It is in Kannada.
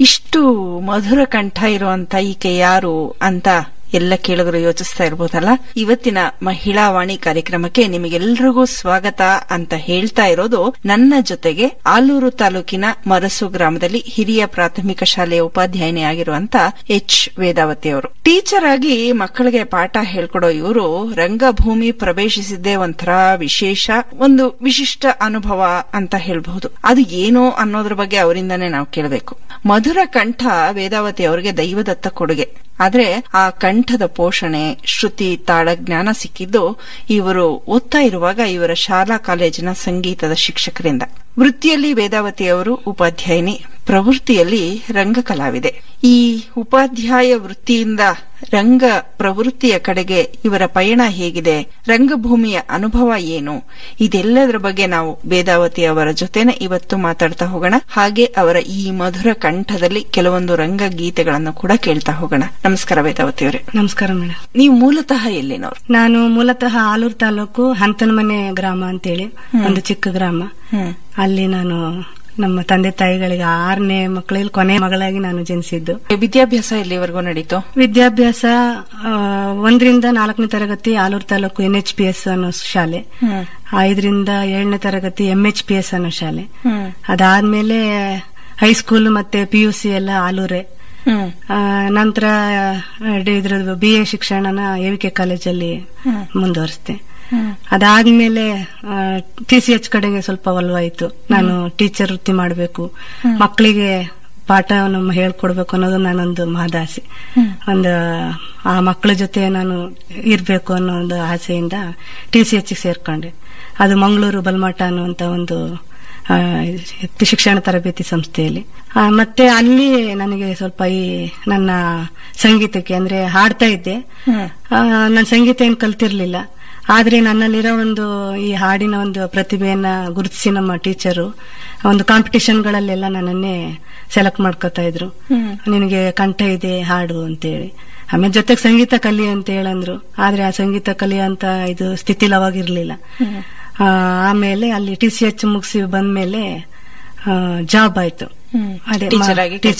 ಇಷ್ಟು ಮಧುರ ಕಂಠ ಇರುವಂತ ಈಕೆ ಯಾರು ಅಂತ ಎಲ್ಲ ಕೇಳುಗರು ಯೋಚಿಸ್ತಾ ಇರ್ಬೋದಲ್ಲ ಇವತ್ತಿನ ಮಹಿಳಾ ವಾಣಿ ಕಾರ್ಯಕ್ರಮಕ್ಕೆ ನಿಮಗೆಲ್ರಿಗೂ ಸ್ವಾಗತ ಅಂತ ಹೇಳ್ತಾ ಇರೋದು ನನ್ನ ಜೊತೆಗೆ ಆಲೂರು ತಾಲೂಕಿನ ಮರಸು ಗ್ರಾಮದಲ್ಲಿ ಹಿರಿಯ ಪ್ರಾಥಮಿಕ ಶಾಲೆಯ ಉಪಾಧ್ಯಾಯಿನಿ ಆಗಿರುವಂತ ಎಚ್ ವೇದಾವತಿ ಅವರು ಟೀಚರ್ ಆಗಿ ಮಕ್ಕಳಿಗೆ ಪಾಠ ಹೇಳ್ಕೊಡೋ ಇವರು ರಂಗಭೂಮಿ ಪ್ರವೇಶಿಸಿದ್ದೇ ಒಂಥರ ವಿಶೇಷ ಒಂದು ವಿಶಿಷ್ಟ ಅನುಭವ ಅಂತ ಹೇಳ್ಬಹುದು ಅದು ಏನು ಅನ್ನೋದ್ರ ಬಗ್ಗೆ ಅವರಿಂದಾನೇ ನಾವು ಕೇಳಬೇಕು ಮಧುರ ಕಂಠ ವೇದಾವತಿ ಅವರಿಗೆ ದೈವದತ್ತ ಕೊಡುಗೆ ಆದ್ರೆ ಆ ಕಂಠದ ಪೋಷಣೆ ಶ್ರುತಿ ತಾಳ ಜ್ಞಾನ ಸಿಕ್ಕಿದ್ದು ಇವರು ಓದ್ತಾ ಇರುವಾಗ ಇವರ ಶಾಲಾ ಕಾಲೇಜಿನ ಸಂಗೀತದ ಶಿಕ್ಷಕರಿಂದ ವೃತ್ತಿಯಲ್ಲಿ ವೇದಾವತಿ ಅವರು ಉಪಾಧ್ಯಾಯಿನಿ ಪ್ರವೃತ್ತಿಯಲ್ಲಿ ರಂಗ ಕಲಾವಿದೆ ಈ ಉಪಾಧ್ಯಾಯ ವೃತ್ತಿಯಿಂದ ರಂಗ ಪ್ರವೃತ್ತಿಯ ಕಡೆಗೆ ಇವರ ಪಯಣ ಹೇಗಿದೆ ರಂಗಭೂಮಿಯ ಅನುಭವ ಏನು ಇದೆಲ್ಲದರ ಬಗ್ಗೆ ನಾವು ವೇದಾವತಿ ಅವರ ಜೊತೆನೆ ಇವತ್ತು ಮಾತಾಡ್ತಾ ಹೋಗೋಣ ಹಾಗೆ ಅವರ ಈ ಮಧುರ ಕಂಠದಲ್ಲಿ ಕೆಲವೊಂದು ರಂಗ ಗೀತೆಗಳನ್ನು ಕೂಡ ಕೇಳ್ತಾ ಹೋಗೋಣ ನಮಸ್ಕಾರ ವೇದಾವತಿ ಅವರೇ ನಮಸ್ಕಾರ ಮೇಡಮ್ ನೀವು ಮೂಲತಃ ಎಲ್ಲಿನವ್ರು ನಾನು ಮೂಲತಃ ಆಲೂರು ತಾಲೂಕು ಹಂತನಮನೆ ಗ್ರಾಮ ಅಂತೇಳಿ ಒಂದು ಚಿಕ್ಕ ಗ್ರಾಮ ಹ್ಮ್ ಅಲ್ಲಿ ನಾನು ನಮ್ಮ ತಂದೆ ತಾಯಿಗಳಿಗೆ ಆರನೇ ಮಕ್ಕಳಲ್ಲಿ ಕೊನೆ ಮಗಳಾಗಿ ನಾನು ಜನಿಸಿದ್ದು ವಿದ್ಯಾಭ್ಯಾಸ ಎಲ್ಲಿವರೆಗೂ ನಡೀತು ವಿದ್ಯಾಭ್ಯಾಸ ಆ, ಒಂದರಿಂದ ನಾಲ್ಕನೇ ತರಗತಿ Alur taluk N H P S ಅನ್ನೋ ಶಾಲೆ ಹ್ಮ್ ಐದರಿಂದ ಏಳನೇ ತರಗತಿ ಎಂ ಎಚ್ ಪಿ ಎಸ್ ಅನ್ನೋ ಶಾಲೆ ಹ್ಮ್ ಅದಾದ್ಮೇಲೆ ಹೈಸ್ಕೂಲ್ ಮತ್ತೆ ಪಿ ಯು ಸಿ ಎಲ್ಲ ಆಲೂರೇ ಹ್ಮ್ ಆ, ನಂತರ ಇದ್ರದ್ದು ಬಿ ಎ ಶಿಕ್ಷಣನ ಎವಿಕೆ ಕಾಲೇಜಲ್ಲಿ ಹ್ಮ್. ಮುಂದುವರಿಸಿದೆ ಹ್ಮ್ ಅದಾದ್ಮೇಲೆ ಟಿ ಸಿ ಎಚ್ ಕಡೆಗೆ ಸ್ವಲ್ಪ ಒಲವಾಯ್ತು ನಾನು ಟೀಚರ್ ವೃತ್ತಿ ಮಾಡಬೇಕು ಮಕ್ಕಳಿಗೆ ಪಾಠವನ್ನು ಹೇಳ್ಕೊಡ್ಬೇಕು ಅನ್ನೋದು ನಾನೊಂದು ಮಹದಾಸೆ ಹ್ಮ್. ಒಂದು ಆ ಮಕ್ಕಳ ಜೊತೆ ನಾನು ಇರ್ಬೇಕು ಅನ್ನೋ ಒಂದು ಆಸೆಯಿಂದ ಟಿ ಸಿ ಎಚ್ ಸೇರ್ಕೊಂಡೆ ಅದು ಮಂಗಳೂರು ಬಲ್ಮಾಟ ಅನ್ನುವಂತ ಒಂದು ಆ, ಇದು ಶಿಕ್ಷಣ ತರಬೇತಿ ಸಂಸ್ಥೆಯಲ್ಲಿ ಆ, ಮತ್ತೆ ಅಲ್ಲಿ ನನಗೆ ಸ್ವಲ್ಪ ಈ ನನ್ನ ಸಂಗೀತಕ್ಕೆ ಅಂದ್ರೆ ಹಾಡ್ತಾ ಇದ್ದೆ ಹ್ಮ್ ನಾನು ಸಂಗೀತ ಏನ್ ಕಲ್ತಿರ್ಲಿಲ್ಲ ಆದ್ರೆ ನನ್ನಲ್ಲಿರೋ ಒಂದು ಈ ಹಾಡಿನ ಒಂದು ಪ್ರತಿಭೆಯನ್ನ ಗುರುತಿಸಿ ನಮ್ಮ ಟೀಚರು ಒಂದು ಕಾಂಪಿಟಿಷನ್ಗಳಲ್ಲೆಲ್ಲ ನನ್ನನ್ನೇ ಸೆಲೆಕ್ಟ್ ಮಾಡ್ಕೋತಾ ಇದ್ರು ಹ್ಮ್ ನಿನಗೆ ಕಂಠ ಇದೆ ಹಾಡು ಅಂತೇಳಿ ಆಮೇಲೆ ಜೊತೆಗೆ ಸಂಗೀತ ಕಲಿ ಅಂತ ಹೇಳಂದ್ರು ಆದ್ರೆ ಆ ಸಂಗೀತ ಕಲಿಯಂತ ಇದು ಸ್ಥಿತಿಲಿ ಅವಾಗಿರ್ಲಿಲ್ಲ ಹ್ಮ್ ಆ, ಆಮೇಲೆ ಅಲ್ಲಿ ಟಿ ಸಿ ಎಚ್ ಮುಗಿಸಿ ಬಂದ್ಮೇಲೆ ಜಾಬ್ ಆಯ್ತು ಹ್ಮ್ ಅದೇ ಟೀಚರ್ ಆಗಿ ಟೀಚರ್